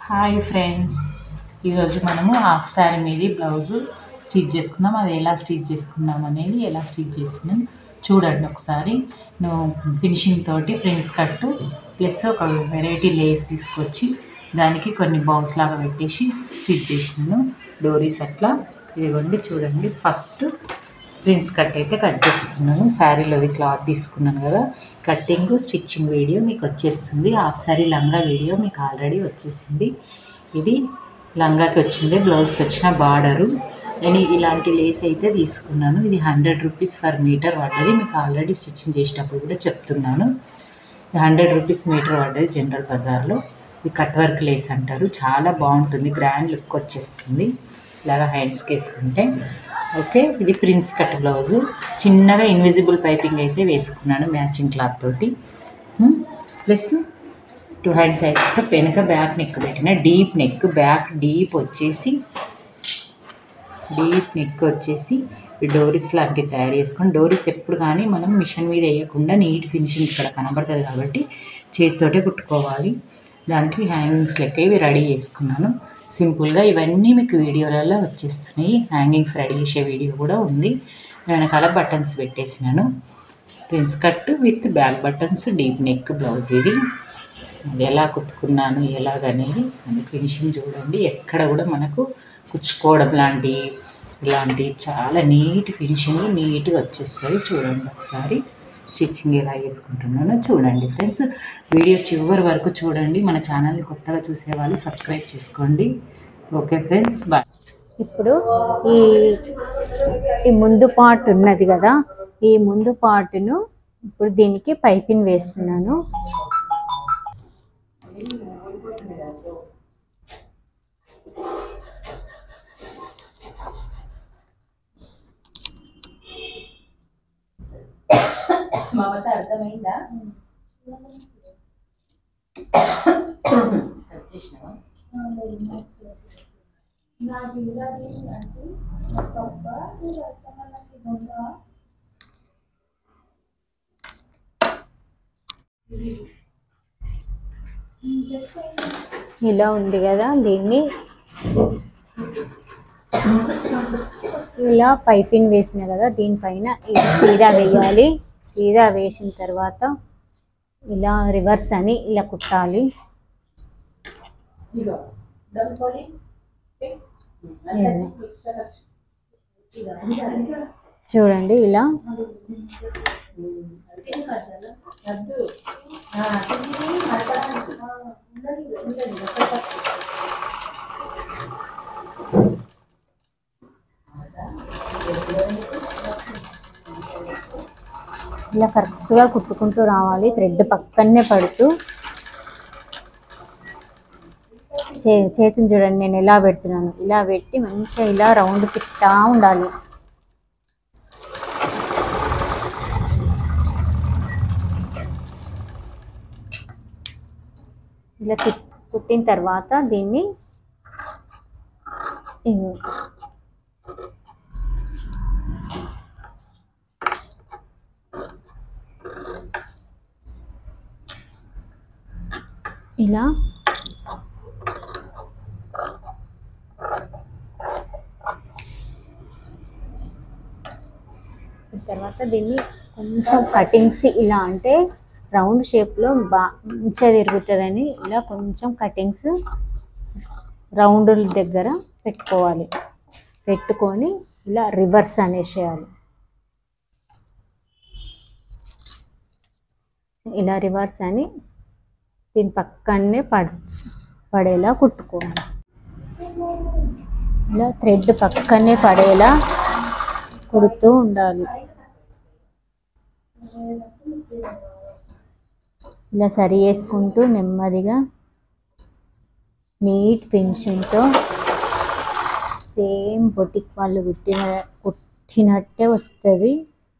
Hi friends ఈరోజు మనము half sari మీది బ్లౌజు స్టిచ్ చేసుకుందాం అది ఎలా స్టిచ్ చేసుకుందాం అనేది ఎలా స్టిచ్ చేస్తున్నాం చూడండి ఒకసారి నేను ఫినిషింగ్ తోటి ప్రిన్స్ కట్టు ప్లస్ ఒక వెరైటీ లేస్ తీసుకొచ్చి దానికి కొన్ని బౌన్స్ లాగా పెట్టేసి స్టిచ్ చేసినాను డోరీస్ అట్లా ఇదిగోండి చూడండి ఫస్ట్ ప్రిన్స్ కట్ అయితే కట్ చేస్తున్నాను శారీలోది క్లాత్ తీసుకున్నాను కదా కట్టింగ్ స్టిచ్చింగ్ వీడియో మీకు వచ్చేస్తుంది హాఫ్ శారీ లంగా వీడియో మీకు ఆల్రెడీ వచ్చేసింది ఇది లంగాకి వచ్చింది బ్లౌజ్కి వచ్చిన బార్డరు నేను ఇలాంటి లేస్ అయితే తీసుకున్నాను ఇది హండ్రెడ్ రూపీస్ ఫర్ మీటర్ పడ్డది మీకు ఆల్రెడీ స్టిచ్చింగ్ చేసేటప్పుడు కూడా చెప్తున్నాను హండ్రెడ్ రూపీస్ మీటర్ పడ్డది జనరల్ బజార్లో ఇది కట్ వర్క్ లేస్ అంటారు చాలా బాగుంటుంది గ్రాండ్ లుక్ వచ్చేస్తుంది ఇలాగా హ్యాండ్స్కి వేసుకుంటే ఓకే ఇది ప్రిన్స్ కట్ బ్లౌజు చిన్నగా ఇన్విజిబుల్ పైపింగ్ అయితే వేసుకున్నాను మ్యాచింగ్ క్లాత్ తోటి ప్లస్ టూ హ్యాండ్స్ అయితే వెనక బ్యాక్ నెక్ పెట్టిన డీప్ నెక్ బ్యాక్ డీప్ వచ్చేసి డీప్ నెక్ వచ్చేసి ఈ డోరీస్ లాంటివి తయారు చేసుకొని డోరీస్ ఎప్పుడు కానీ మనం మిషన్ మీద వేయకుండా నీట్ ఫినిషింగ్ ఇక్కడ కనబడుతుంది కాబట్టి చేతితోటే కుట్టుకోవాలి దానికి హ్యాంగింగ్స్ లెక్క ఇవి రెడీ చేసుకున్నాను సింపుల్గా ఇవన్నీ మీకు వీడియోలలో వచ్చేస్తున్నాయి హ్యాంగింగ్స్ రెడీ చేసే వీడియో కూడా ఉంది వెనకాల బటన్స్ పెట్టేసినాను prince cut with back buttons deep neck blouse ఇది అది ఎలా కుట్టుకున్నాను ఎలాగనేది అది ఫినిషింగ్ చూడండి ఎక్కడ కూడా మనకు కుచ్చుకోవడం లాంటి ఇలాంటి చాలా నీట్ ఫినిషింగ్ నీట్గా వచ్చేస్తుంది చూడండి ఒకసారి స్టిచ్చింగ్ ఎలా చేసుకుంటున్నానో చూడండి ఫ్రెండ్స్ వీడియో చివరి వరకు చూడండి మన ఛానల్ని కొత్తగా చూసేవాళ్ళు సబ్స్క్రైబ్ చేసుకోండి ఓకే ఫ్రెండ్స్ బాయ్ ఇప్పుడు ఈ ఈ ముందు పార్ట్ ఉన్నది కదా ఈ ముందు పార్ట్ను ఇప్పుడు దీనికి పైపింగ్ వేస్తున్నాను మమత అర్థమైందా చేసినావా ఇలా ఉంది కదా దీన్ని ఇలా పైపింగ్ వేసిన కదా దీనిపైన ఇది సీదా వేయాలి సీదా వేసిన తర్వాత ఇలా రివర్స్ అని ఇలా కుట్టాలి ఇదిగో డబుల్ బాడీ చూడండి ఇలా ఇలా కరెక్ట్గా కుట్టుకుంటూ రావాలి థ్రెడ్ పక్కనే పడుతూ చే చేతిని చూడండి నేను ఎలా పెడుతున్నాను ఇలా పెట్టి మంచిగా ఇలా రౌండ్ తిప్పుతా ఉండాలి ఇలా తిప్ కుట్టిన తర్వాత దీన్ని ఇగో ఇలా తర్వాత దీన్ని కొంచెం కటింగ్స్ ఇలా అంటే రౌండ్ షేప్లో బా మంచిగా తిరుగుతుందని ఇలా కొంచెం కటింగ్స్ రౌండ్ దగ్గర పెట్టుకోవాలి పెట్టుకొని ఇలా రివర్స్ అనేసేయాలి ఇలా రివర్స్ అని దీని పక్కనే పడ పడేలా కుట్టుకోవాలి ఇలా థ్రెడ్ పక్కనే పడేలా కుడుతూ ఉండాలి ఇలా సరి చేసుకుంటూ నెమ్మదిగా నీట్ ఫినిషింగ్తో సేమ్ బొటిక్ వాళ్ళు కుట్టిన కుట్టినట్టే వస్తుంది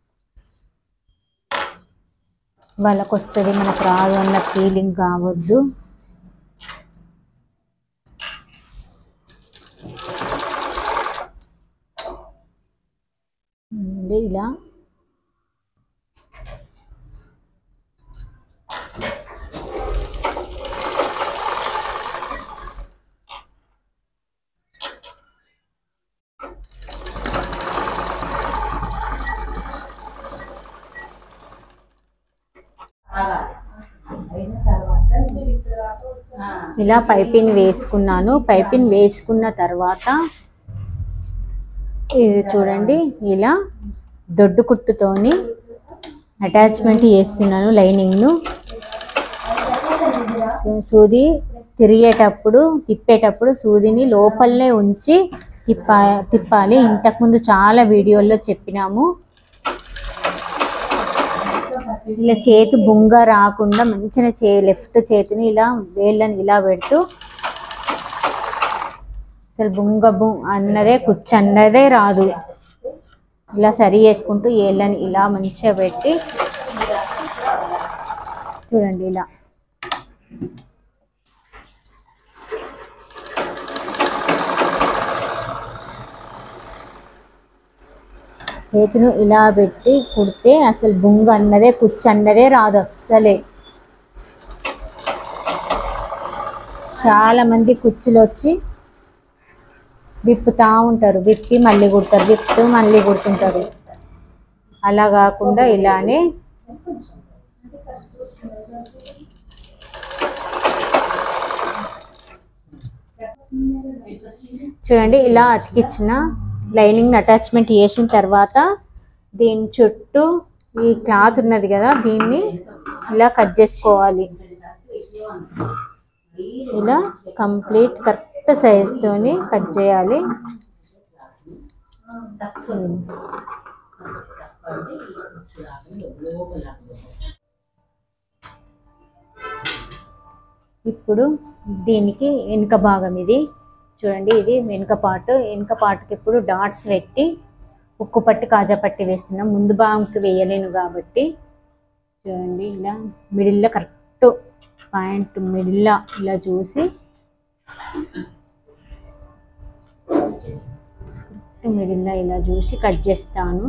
వాళ్ళకు వస్తుంది మనకు రాదు అన్న ఫీలింగ్ కావద్దు ఇలా ఇలా పైపింగ్ వేసుకున్నాను పైపింగ్ వేసుకున్న తర్వాత ఇది చూడండి ఇలా దొడ్డు కుట్టుతోని అటాచ్మెంట్ చేస్తున్నాను లైనింగ్ను సూది తిరిగేటప్పుడు తిప్పేటప్పుడు సూదిని లోపలనే ఉంచి తిప్పా తిప్పాలి ఇంతకుముందు చాలా వీడియోల్లో చెప్పినాము ఇలా చేతి బుంగ రాకుండా మంచిగా చే లెఫ్ట్ చేతిని ఇలా వేళ్ళని ఇలా పెడుతూ అసలు బుంగ బు అన్నదే కుచ్చు అన్నదే రాదు ఇలా సరి చేసుకుంటూ ఏళ్ళని ఇలా మంచిగా పెట్టి చూడండి ఇలా చేతులు ఇలా పెట్టి కుడితే అసలు బుంగ అన్నదే కుచ్చు అన్నదే రాదు అస్సలే చాలా మంది కుచ్చులు వచ్చి విప్పుతా ఉంటారు విప్పి మళ్ళీ కుడతారు విప్పుతూ మళ్ళీ కుడుతుంటారు అలా కాకుండా ఇలానే చూడండి ఇలా అతికిచ్చిన లైనింగ్ అటాచ్మెంట్ చేసిన తర్వాత దీని చుట్టూ ఈ క్లాత్ ఉన్నది కదా దీన్ని ఇలా కట్ చేసుకోవాలి ఇలా కంప్లీట్ కరెక్ట్ సైజుతోని కట్ చేయాలి ఉమ్. ఇప్పుడు దీనికి వెనుక భాగం ఇది చూడండి ఇది వెనుక పార్ట్ వెనుక పార్ట్కి ఇప్పుడు డాట్స్ పెట్టి ఉక్కు పట్టి కాజా పట్టి వేస్తున్నాం ముందు భాగంకి వేయలేను కాబట్టి చూడండి ఇలా మిడిల్లో కరెక్ట్ పాయింట్ మిడిల్లో ఇలా చూసి మిడిల్లో ఇలా చూసి కట్ చేస్తాను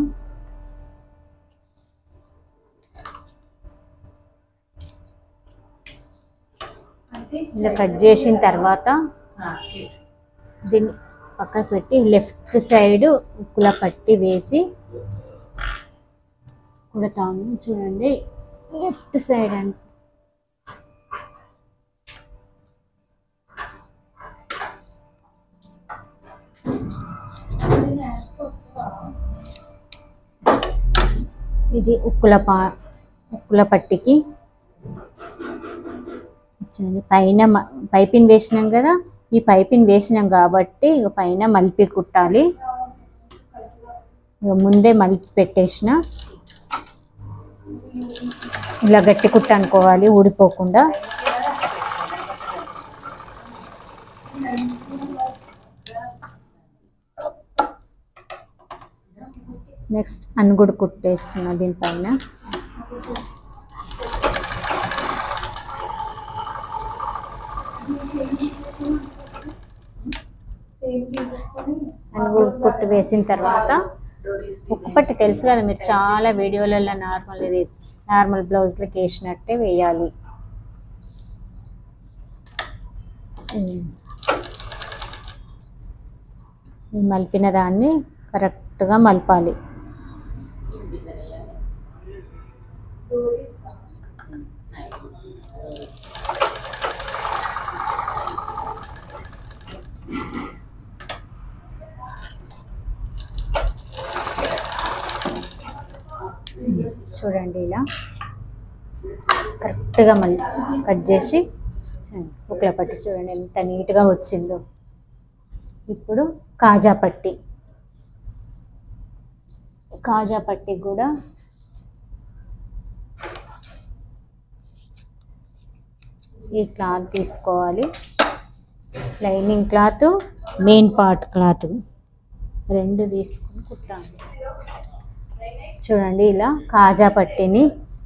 ఇలా కట్ చేసిన తర్వాత దీన్ని పక్కకు పెట్టి లెఫ్ట్ సైడ్ ఉక్కుల పట్టి వేసి కుడతాము చూడండి లెఫ్ట్ సైడ్ అంటే ఇది ఉక్కుల పా ఉక్కుల పట్టికి చూడండి పైన మ- పైపింగ్ వేసినాం కదా ఈ పైపింగ్ వేసినాం కాబట్టి ఇక పైన మలిపి కుట్టాలి ఇక ముందే మలిపి పెట్టేసిన ఇలా గట్టి కుట్ట అనుకోవాలి ఊడిపోకుండా నెక్స్ట్ అనుగుడు కుట్టేస్తున్నా దీనిపైన అనుగుడు కుట్టు వేసిన తర్వాత ఒక్కపట్టి తెలుసు కదా మీరు చాలా వీడియోలలో నార్మల్ ఇది నార్మల్ బ్లౌజ్లకి వేసినట్టే వేయాలి ఉమ్. ఈ మలిపిన దాన్ని కరెక్ట్గా మలపాలి చూడండి ఇలా కరెక్ట్గా మళ్ళీ కట్ చేసి చూడండి, ఉక్ల పట్టి చూడండి ఎంత నీట్గా వచ్చిందో ఇప్పుడు కాజా పట్టి కాజా పట్టి కూడా ఈ క్లాత్ తీసుకోవాలి lining cloth main part cloth రెండు తీసుకుని కుట్టాలి చూడండి ఇలా కాజా పట్టిని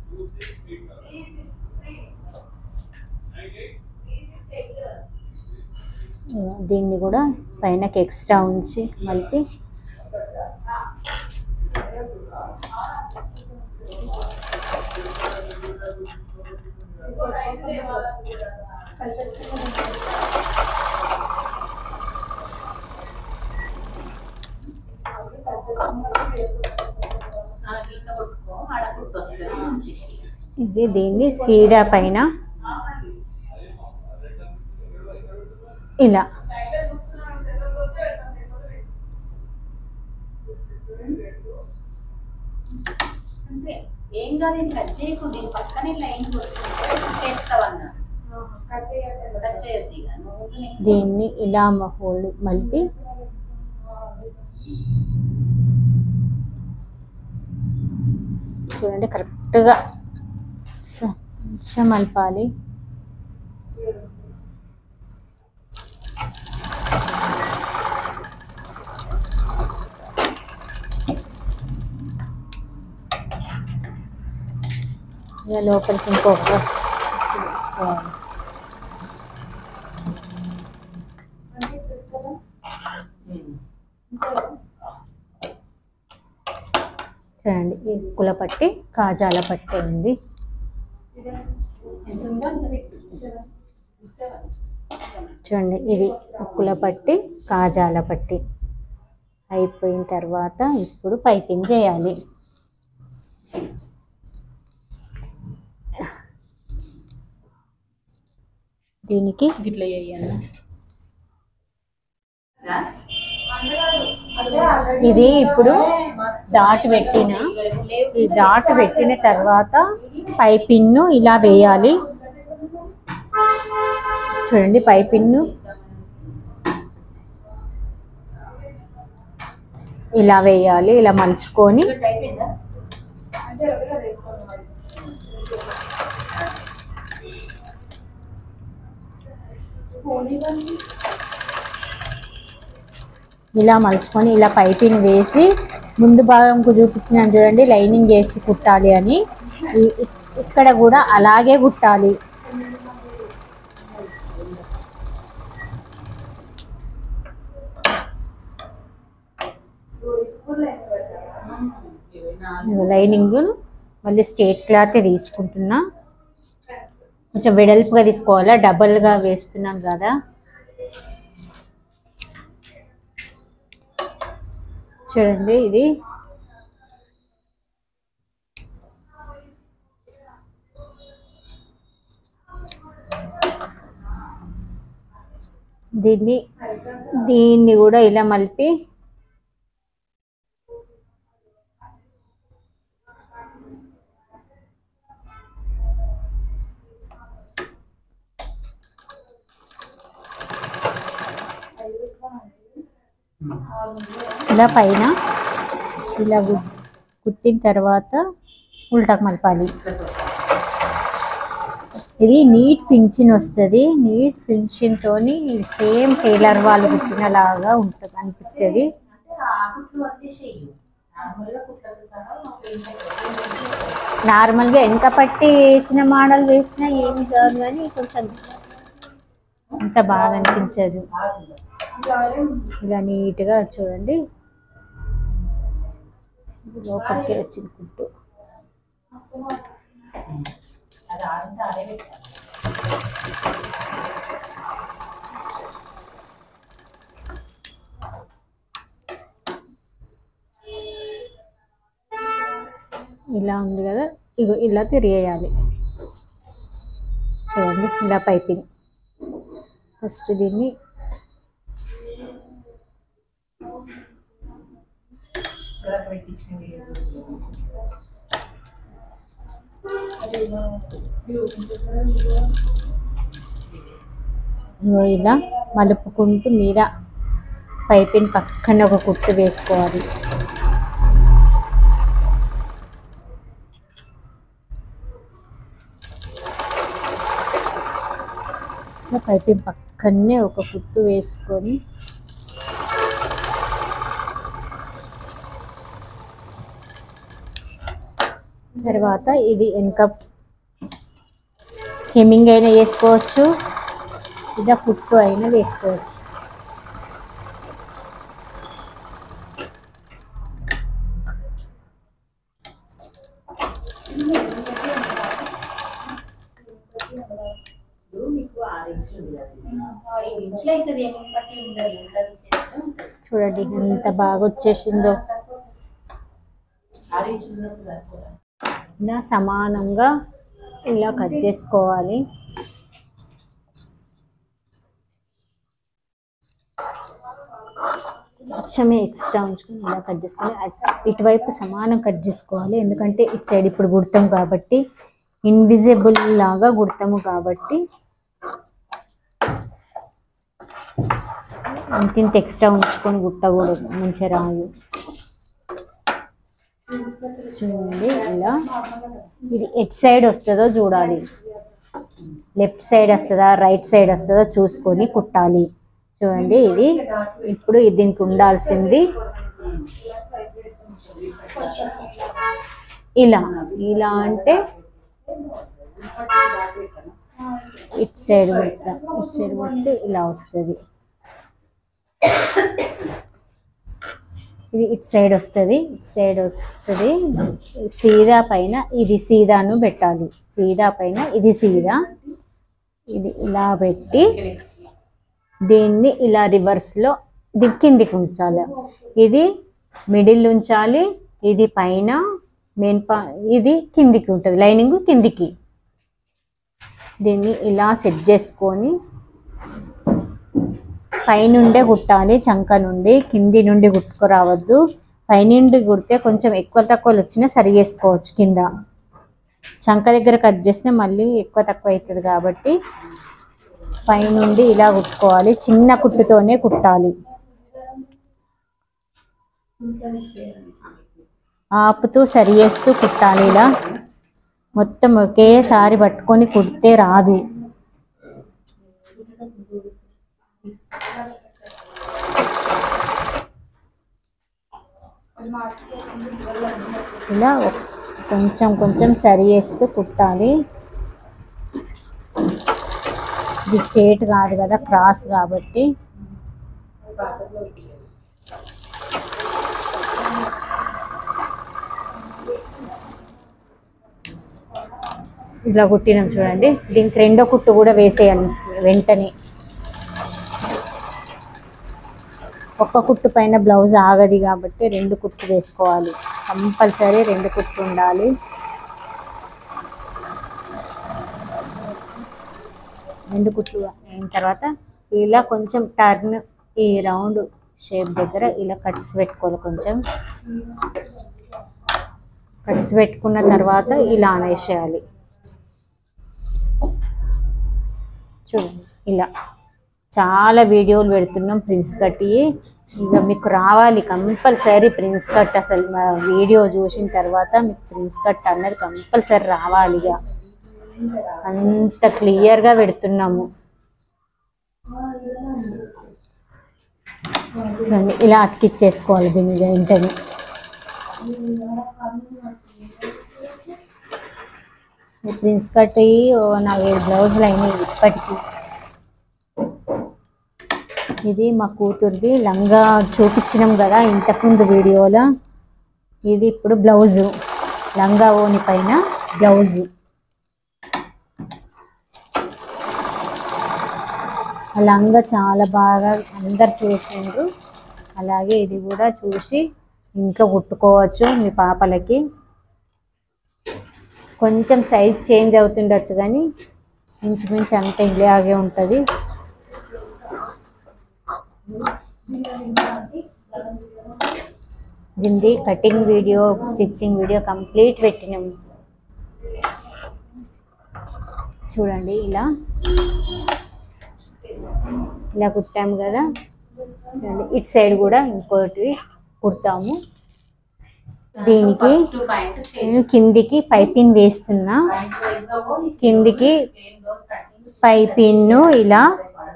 దీన్ని కూడా పైనకి ఎక్స్ట్రా ఉంచి మళ్ళీ ఇది దీన్ని సీడా పైన ఇలా అంతే ఏం కాదు ఇది కట్ చేయకు నేను పక్కనే లైన్ వేస్తావన్నా కట్ చేయొద్దు ఇక నువ్వు నీకు దీన్ని ఇలా హోల్డ్ మలిపి చూడండి కరెక్ట్గా స- కొంచెం మలపాలి ఇక లోపలికి ఇంకొక వేసుకోవాలి చూడండి ఈ కుల పట్టి కాజాల పట్టి ఉంది ఎంత ఉందో అంత పెట్టు. చూడండి ఇది ఉక్కుల పట్టి కాజాల పట్టి అయిపోయిన తర్వాత ఇప్పుడు పైపింగ్ చేయాలి దీనికి గిట్ల చేయాలి ఇది ఇప్పుడు డాట్ పెట్టిన ఈ డాట్ పెట్టిన తర్వాత పైపిన్ను ఇలా వేయాలి చూడండి పైపిన్ను ఇలా వేయాలి ఇలా మలుచుకొని అయిపోయిందా ఇలా మలుచుకొని ఇలా పైపింగ్ వేసి ముందు భాగంకు చూపించిన చూడండి లైనింగ్ వేసి కుట్టాలి అని ఈ- ఇ- ఇక్కడ కూడా అలాగే కుట్టాలి లైనింగ్ మళ్ళీ స్టేట్ క్లాత్ తీసుకుంటున్నా కొంచెం వెడల్పుగా తీసుకోవాలా డబల్గా వేస్తున్నాం కదా చూడండి ఇది దీన్ని దీన్ని కూడా ఇలా మలిపి ఇలా పైన ఇలా గు- కుట్టిన తర్వాత ఉల్టాకు మలపాలి ఇది నీట్ ఫినిషింగ్ వస్తుంది నీట్ ఫినిషింగ్ తోని సేమ్ టైలర్ వాళ్ళు కుట్టినలాగా ఉంటుంది అనిపిస్తుంది కుట్లు వచ్చేసేయి నార్మల్గా కుట్లతో సహా మా ఫ్రెండ్ నార్మల్గా ఎంత పట్టి వేసిన మోడల్ వేసినా ఏమి కాదు కానీ కొంచెం అంత బాగా అనిపించదు ఇలా నీట్గా చూడండి లోపలికి వచ్చింది కుట్టు అది ఆడింది ఆడే పెట్టాలి ఇలా ఉంది కదా ఇగో ఇలా తిరిగేయాలి చూడండి ఇలా పైపింగ్ ఫస్ట్ దీన్ని ఇప్పటివరకు పెట్టించిన వీడియోస్ ఇగో ఇలా మలుపుకుంటూ మీద పైపింగ్ పక్కన ఒక కుట్టు వేసుకోవాలి ఇలా పైపింగ్ పక్కనే ఒక కుట్టు వేసుకొని తర్వాత ఇది వెనక హెమ్మింగ్ అయినా వేసుకోవచ్చు ఇలా కుట్టు అయినా వేసుకోవచ్చు ఇప్పుడు మీకు ఆరు ఇంచులు ఉంది కదా ఐదు ఇంచులు అవుతుంది ఏమి పట్టి ఉండదు ఇంకా తీసేస్తే ఉంటుంది. చూడండి ఎంత బాగా వచ్చేసిందో ఆరు ఇంచులు ఉన్నప్పుడు సరిపోదా ఇలా సమానంగా ఇలా కట్ చేసుకోవాలి కొంచెమే ఎక్స్ట్రా ఉంచుకొని ఇలా కట్ చేసుకోవాలి అట్- ఇటువైపు సమానం కట్ చేసుకోవాలి ఎందుకంటే ఇటు సైడ్ ఇప్పుడు కుడతాం కాబట్టి ఇన్విజిబుల్ లాగా కుడతాము కాబట్టి ఇంతింత ఎక్స్ట్రా ఉంచుకొని కుట్టకూడదు మంచిగా రాదు చూడండి ఇలా ఇది ఎట్ సైడ్ వస్తుందో చూడాలి లెఫ్ట్ సైడ్ వస్తుందా రైట్ సైడ్ వస్తుందో చూసుకొని కుట్టాలి చూడండి ఇది ఇప్పుడు ఇది దీనికి ఉండాల్సింది ఇలా ఇలా అంటే ఇటు సైడ్ కుడతా ఇటు సైడ్ కుడితే ఇలా వస్తుంది ఇది ఇటు సైడ్ వస్తుంది ఇటు సైడ్ వస్తుంది సీదా పైన ఇది సీదాను పెట్టాలి సీదా పైన ఇది సీదా ఇది ఇలా పెట్టి దీన్ని ఇలా రివర్స్లో ఇది కిందికి ఉంచాలి ఇది మిడిల్ ఉంచాలి ఇది పైన మెయిన్ పా ఇది కిందికి ఉంటుంది లైనింగ్ కిందికి దీన్ని ఇలా సెట్ చేసుకొని పైనుండే కుట్టాలి చంక నుండి కింది నుండి కుట్టుకురావద్దు పైనుండి కుడితే కొంచెం ఎక్కువ తక్కువలు వచ్చినా సరి చేసుకోవచ్చు కింద చంక దగ్గర కట్ చేస్తే మళ్ళీ ఎక్కువ తక్కువ అవుతుంది కాబట్టి పైనుండి ఇలా కుట్టుకోవాలి చిన్న కుట్టుతోనే కుట్టాలి ఆపుతూ సరి చేస్తూ కుట్టాలి ఇలా మొత్తం ఒకేసారి పట్టుకొని కుడితే రాదు ఇలా ఒక్- కొంచెం కొంచెం సరి చేస్తూ కుట్టాలి ఇది స్ట్రేట్ కాదు కదా క్రాస్ కాబట్టి ఇలా కుట్టినాం చూడండి దీనికి రెండో కుట్టు కూడా వేసేయాలి వెంటనే ఒక్క కుట్టు పైన బ్లౌజ్ ఆగది కాబట్టి రెండు కుట్టు వేసుకోవాలి కంపల్సరీ రెండు కుట్టు ఉండాలి రెండు కుట్లు అయిన తర్వాత ఇలా కొంచెం టర్న్ ఈ రౌండ్ షేప్ దగ్గర ఇలా కట్స్ పెట్టుకోవాలి కొంచెం కట్స్ పెట్టుకున్న తర్వాత ఇలా అనేసేయాలి చూడండి ఇలా చాలా వీడియోలు పెడుతున్నాం ప్రిన్స్ కట్ ఇక మీకు రావాలి కంపల్సరీ ప్రిన్స్ కట్ అసలు మా వీడియో చూసిన తర్వాత మీకు ప్రిన్స్ కట్ అన్నది కంపల్సరీ రావాలి ఇక అంత క్లియర్గా పెడుతున్నాము చూడండి ఇలా అతికిచ్చేసుకోవాలి దీని మీద వెంటనే ఈ ప్రిన్స్ కట్ నాలుగైదు బ్లౌజులు అయినాయి ఇప్పటికీ ఇది మా కూతురిది లంగా చూపించినాం కదా ఇంతకుముందు వీడియోలో ఇది ఇప్పుడు బ్లౌజు లంగా ఓని పైన బ్లౌజు ఆ లంగా చాలా బాగా అందరు చూసిండ్రు అలాగే ఇది కూడా చూసి ఇంట్లో కుట్టుకోవచ్చు మీ పాపలకి కొంచెం సైజ్ చేంజ్ అవుతుండొచ్చు కానీ ఇంచుమించు అంత ఇలాగే ఉంటుంది దీనిది cutting video stitching video complete పెట్టినాం చూడండి ఇలా ఇలా కుట్టాము కదా చూడండి ఇటు సైడ్ కూడా ఇంకోటి కుడతాము దీనికి నేను కిందికి పైపింగ్ వేస్తున్నా కిందికి పైపిన్ను ఇలా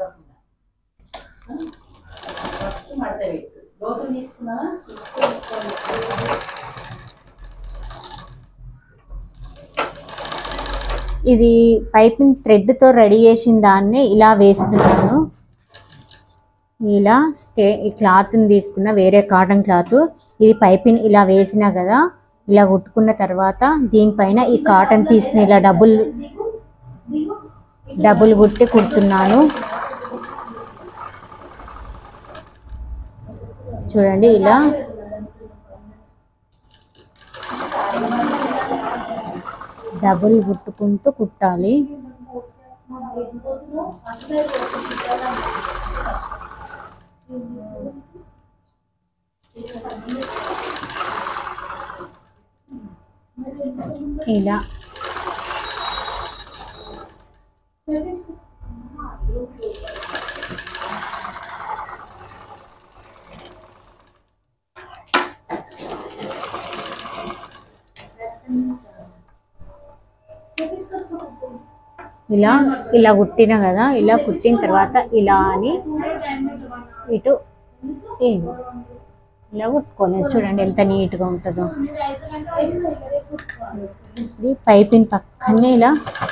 ఇది పైపింగ్ థ్రెడ్తో రెడీ చేసిన దాన్ని ఇలా వేస్తున్నాను ఇలా స్టే ఈ క్లాత్ని తీసుకున్న వేరే కాటన్ క్లాత్ ఇది పైపింగ్ ఇలా వేసినా కదా ఇలా కుట్టుకున్న తర్వాత దీనిపైన ఈ కాటన్ పీస్ని ఇలా డబుల్ డబుల్ కుట్టి కుడుతున్నాను చూడండి ఇలా డబుల్ కుట్టుకుంటూ కుట్టాలి ఇలా ఇలా ఇలా కుట్టిన కదా ఇలా కుట్టిన తర్వాత ఇలా అని ఇటు ఈ- ఇలా కుట్టుకోలేదు చూడండి ఎంత నీట్గా ఉంటుందో ఇది పైపింగ్ పక్కనే ఇలా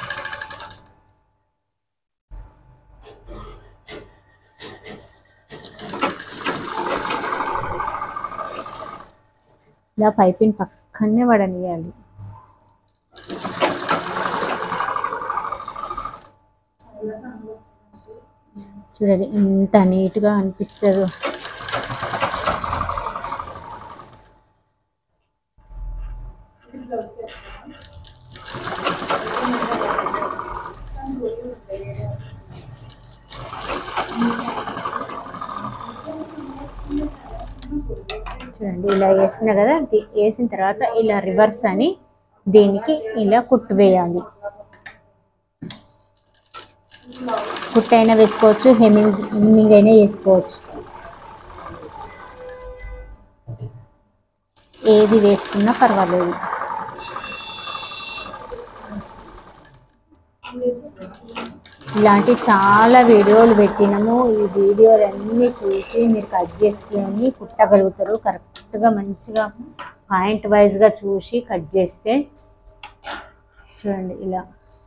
ఇలా పైపింగ్ పక్కనే వడనియాలి చూడండి ఎంత నీట్గా అనిపిస్తుందో చూడండి ఇలా వేసిన కదా ది- వేసిన తర్వాత ఇలా రివర్స్ అని దీనికి ఇలా కుట్టు వేయాలి కుట్టు అయినా వేసుకోవచ్చు హెమ్మింగ్ హెమ్మింగ్ అయినా వేసుకోవచ్చు ఏది వేసుకున్నా పర్వాలేదు ఇలాంటి చాలా వీడియోలు పెట్టినాము ఈ వీడియోలన్నీ చూసి మీరు కట్ చేసుకొని కుట్టగలుగుతారు కరెక్ట్గా మంచిగా పాయింట్ వైజ్గా చూసి కట్ చేస్తే చూడండి ఇలా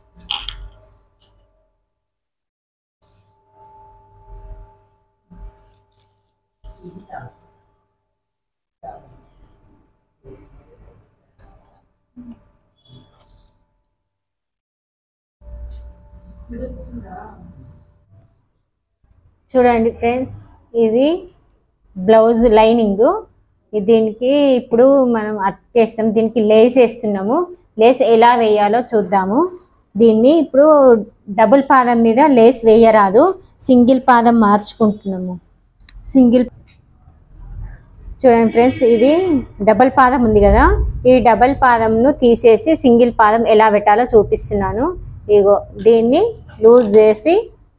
చూడండి ఫ్రెండ్స్ ఇది బ్లౌజ్ లైనింగ్ దీనికి ఇప్పుడు మనం అత్తేస్తాం దీనికి లేస్ వేస్తున్నాము లేస్ ఎలా వేయాలో చూద్దాము దీన్ని ఇప్పుడు డబుల్ పాదం మీద లేస్ వేయరాదు సింగిల్ పాదం మార్చుకుంటున్నాము సింగిల్ చూడండి ఫ్రెండ్స్ ఇది డబల్ పాదం ఉంది కదా ఈ డబల్ పాదంను తీసేసి సింగిల్ పాదం ఎలా పెట్టాలో చూపిస్తున్నాను ఇగో దీన్ని లూజ్ చేసి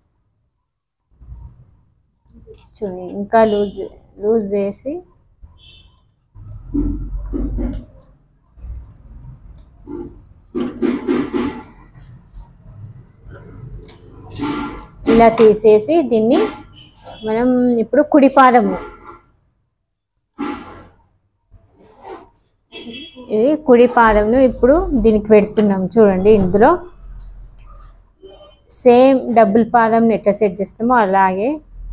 చూడండి ఇంకా లూజ్ లూజ్ చేసి ఇలా తీసేసి దీన్ని మనం ఇప్పుడు కుడి పాదము ఇది కుడి పాదంను ఇప్పుడు దీనికి పెడుతున్నాం చూడండి ఇందులో సేమ్ డబుల్ పాదం ఎట్లా సెట్ చేస్తామో అలాగే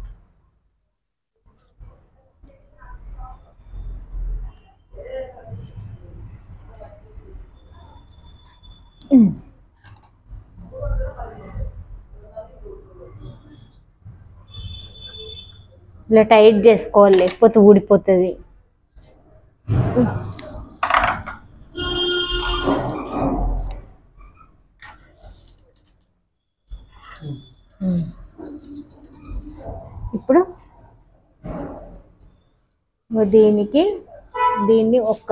ఇలా టైట్ చేసుకోవాలి లేకపోతే ఊడిపోతుంది ఇప్పుడు దీనికి దీన్ని ఒక్క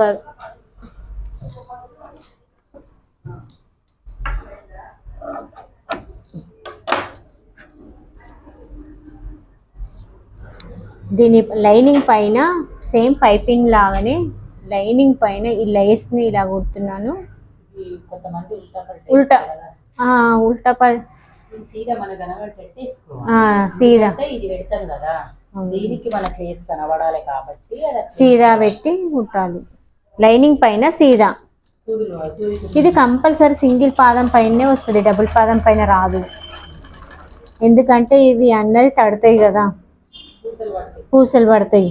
దీని లైనింగ్ పైన సేమ్ పైపింగ్ లాగానే లైనింగ్ పైన ఈ లేస్ని ఇలా కుడుతున్నాను ఈ కొంతమంది ఉల్టా పల్టా ఉల్టా వేస్తారు కదా. ఆ, ఉల్టా ప ఇది సీదా మన కనబడి పెట్టేసుకోవాలి ఆ, సీదా అంటే ఇది పెడతాం కదా అవును. దీనికి మన ఫేస్ కనబడాలి కాబట్టి అది అట్లా సీదా పెట్టి కుట్టాలి లైనింగ్ పైన సీదా సూర్యుడు సూర్యుడు ఇది కంపల్సరీ సింగిల్ పాదం పైనే వస్తుంది డబుల్ పాదం పైన రాదు ఎందుకంటే ఇవి అన్నది తడతాయి కదా పూసలు పడతాయి పూసలు పడతాయి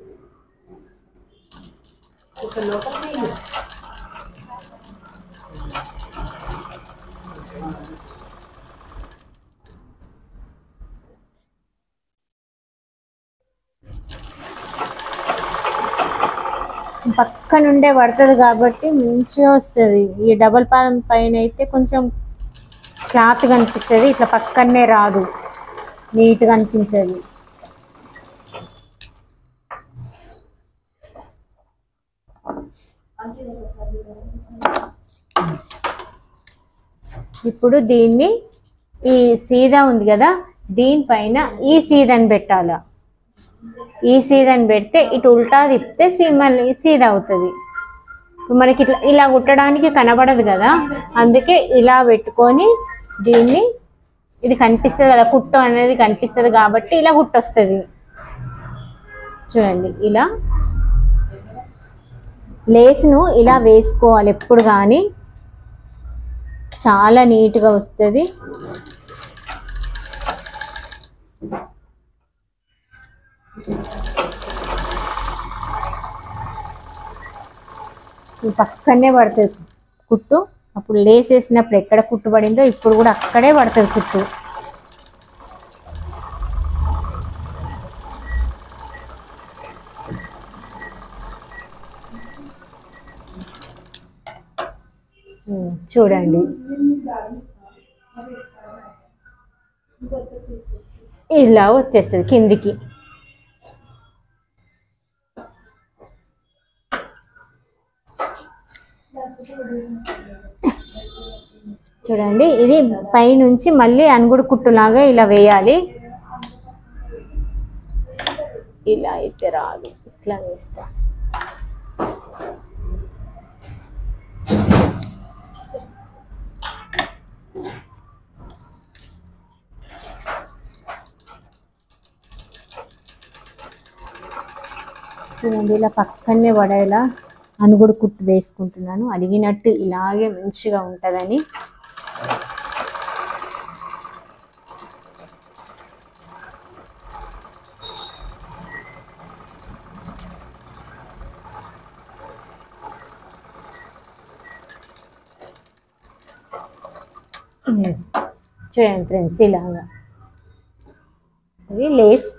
పూసల లోపల నీళ్ళు పక్క నుండే పడుతుంది కాబట్టి మంచిగా వస్తుంది ఈ డబల్ పాదం పైన అయితే కొంచెం క్లాత్ కనిపిస్తుంది ఇట్లా పక్కనే రాదు నీట్గా అనిపించదు ఇప్పుడు దీన్ని ఈ సీదా ఉంది కదా దీనిపైన ఈ సీదని పెట్టాల ఈ సీదని పెడితే ఇటు ఉల్టా తిప్పితే సీ మళ్ళీ సీదా అవుతుంది ఇప్పుడు మనకి ఇట్లా ఇలా కుట్టడానికి కనబడదు కదా అందుకే ఇలా పెట్టుకొని దీన్ని ఇది కనిపిస్తుంది కదా కుట్టు అనేది కనిపిస్తుంది కాబట్టి ఇలా కుట్టొస్తుంది చూడండి ఇలా లేస్ను ఇలా వేసుకోవాలి ఎప్పుడు కానీ చాలా నీట్గా వస్తుంది ఈ పక్కనే పడుతుంది కుట్టు అప్పుడు లేస్ వేసినప్పుడు ఎక్కడ కుట్టు పడిందో ఇప్పుడు కూడా అక్కడే పడుతుంది కుట్టు ఉమ్, చూడండి ఇలా వచ్చేస్తుంది కిందికి చూడండి ఇది పైనుంచి మళ్ళీ అనుగుడు కుట్టులాగా ఇలా వేయాలి ఇలా అయితే రాదు ఇట్లా వేస్తా చూడండి ఇలా పక్కనే పడేలా అనుగుడు కుట్టు వేసుకుంటున్నాను అడిగినట్టు ఇలాగే మంచిగా ఉంటుందని ఉమ్. చూడండి ఫ్రెండ్స్ ఇలాగా ఇది లేస్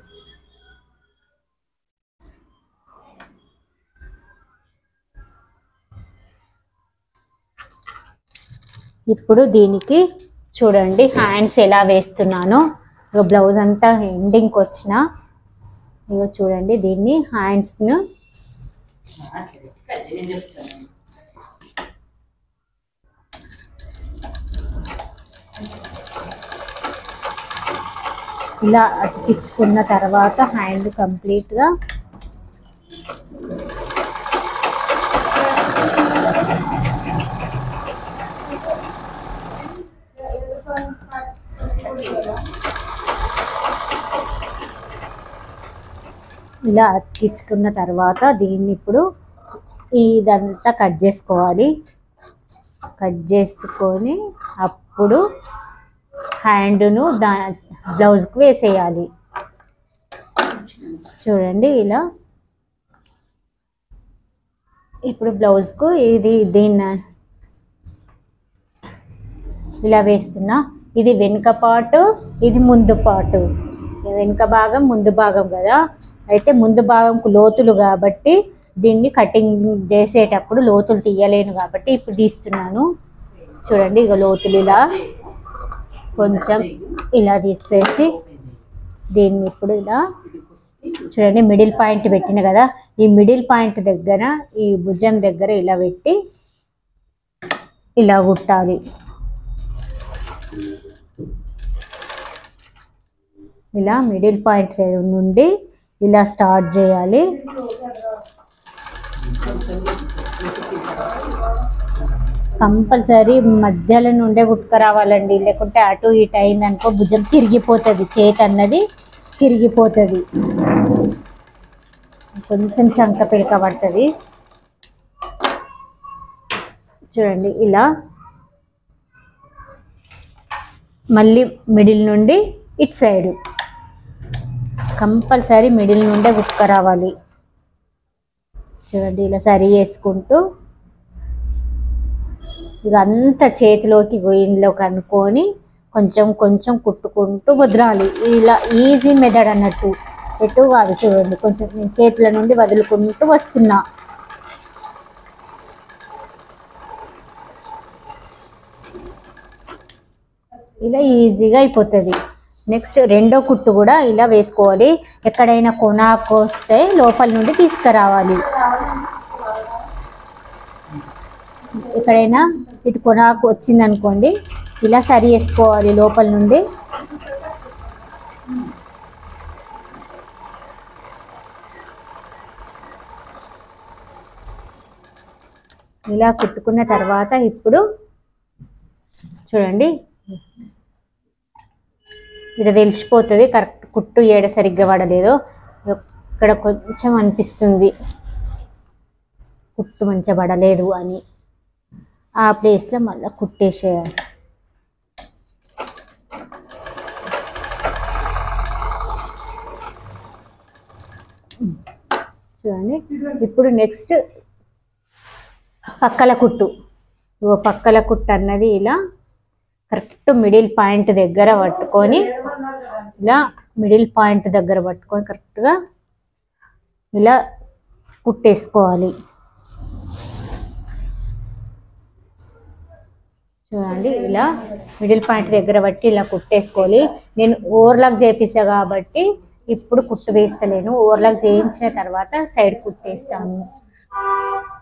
ఇప్పుడు దీనికి చూడండి హ్యాండ్స్ ఎలా వేస్తున్నానో ఇక బ్లౌజ్ అంతా ఎండింగ్కి వచ్చిన ఇక చూడండి దీన్ని హ్యాండ్స్ను నేను చెప్తాను ఇలా అతికించుకున్న తర్వాత హ్యాండ్ కంప్లీట్గా ఇలా అతికించుకున్న తర్వాత దీన్ని ఇప్పుడు ఇదంతా కట్ చేసుకోవాలి కట్ చేసుకొని అప్పుడు హ్యాండ్ను దా బ్లౌజ్కి వేసేయాలి చూడండి ఇలా ఇప్పుడు బ్లౌజ్కు ఇది దీన్ని ఇలా వేస్తున్నా ఇది వెనుక పాటు ఇది ముందు పాటు వెనుక భాగం ముందు భాగం కదా అయితే ముందు భాగంకు లోతులు కాబట్టి దీన్ని కటింగ్ చేసేటప్పుడు లోతులు తీయలేను కాబట్టి ఇప్పుడు తీస్తున్నాను చూడండి ఇక లోతులు ఇలా కొంచెం ఇలా తీసేసి దీన్ని ఇప్పుడు ఇలా చూడండి మిడిల్ పాయింట్ పెట్టిన కదా ఈ మిడిల్ పాయింట్ దగ్గర ఈ భుజం దగ్గర ఇలా పెట్టి ఇలా కుట్టాలి ఇలా మిడిల్ పాయింట్ నుండి ఇలా స్టార్ట్ చేయాలి కంపల్సరీ మధ్యలో నుండే కుట్టుకురావాలండి లేకుంటే అటు ఇటు అయిందనుకో భుజం తిరిగిపోతుంది చేతి అన్నది తిరిగిపోతుంది కొంచెం చంక పిడక పడుతుంది చూడండి ఇలా మళ్ళీ మిడిల్ నుండి ఇటు సైడ్ కంపల్సరీ మిడిల్ నుండే కుట్టుకురావాలి చూడండి ఇలా సరి చేసుకుంటూ ఇదంతా చేతిలోకి గొయ్యిలోకి అనుకొని కొంచెం కొంచెం కుట్టుకుంటూ వదలాలి ఇలా ఈజీ మెథడ్ అన్నట్టు ఎటు కాదు చూడండి కొంచెం నేను చేతుల నుండి వదులుకుంటూ వస్తున్నా ఇలా ఈజీగా అయిపోతుంది నెక్స్ట్ రెండో కుట్టు కూడా ఇలా వేసుకోవాలి ఎక్కడైనా కొనాకు వస్తే లోపల నుండి తీసుకురావాలి ఎక్కడైనా ఇటు కొనాకు వచ్చింది అనుకోండి ఇలా సరి చేసుకోవాలి లోపల నుండి ఇలా కుట్టుకున్న తర్వాత ఇప్పుడు చూడండి ఇది తెలిసిపోతుంది కరెక్ట్ కుట్టు ఏడ సరిగ్గా పడలేదు ఇక్కడ కొంచెం అనిపిస్తుంది కుట్టు మంచిగా పడలేదు అని ఆ ప్లేస్లో మళ్ళీ కుట్టేసేయాలి చూడండి ఇప్పుడు నెక్స్ట్ పక్కల కుట్టు ఇగో పక్కల కుట్టు అన్నది ఇలా కరెక్ట్ మిడిల్ పాయింట్ దగ్గర పట్టుకొని ఇలా మిడిల్ పాయింట్ దగ్గర పట్టుకొని కరెక్ట్గా ఇలా కుట్టేసుకోవాలి చూడండి ఇలా మిడిల్ పాయింట్ దగ్గర బట్టి ఇలా కుట్టేసుకోవాలి నేను ఓవర్లాక్ చేపిస్తా కాబట్టి ఇప్పుడు కుట్టు వేస్తలేను ఓవర్లాక్ చేయించిన తర్వాత సైడ్ కుట్టేస్తాను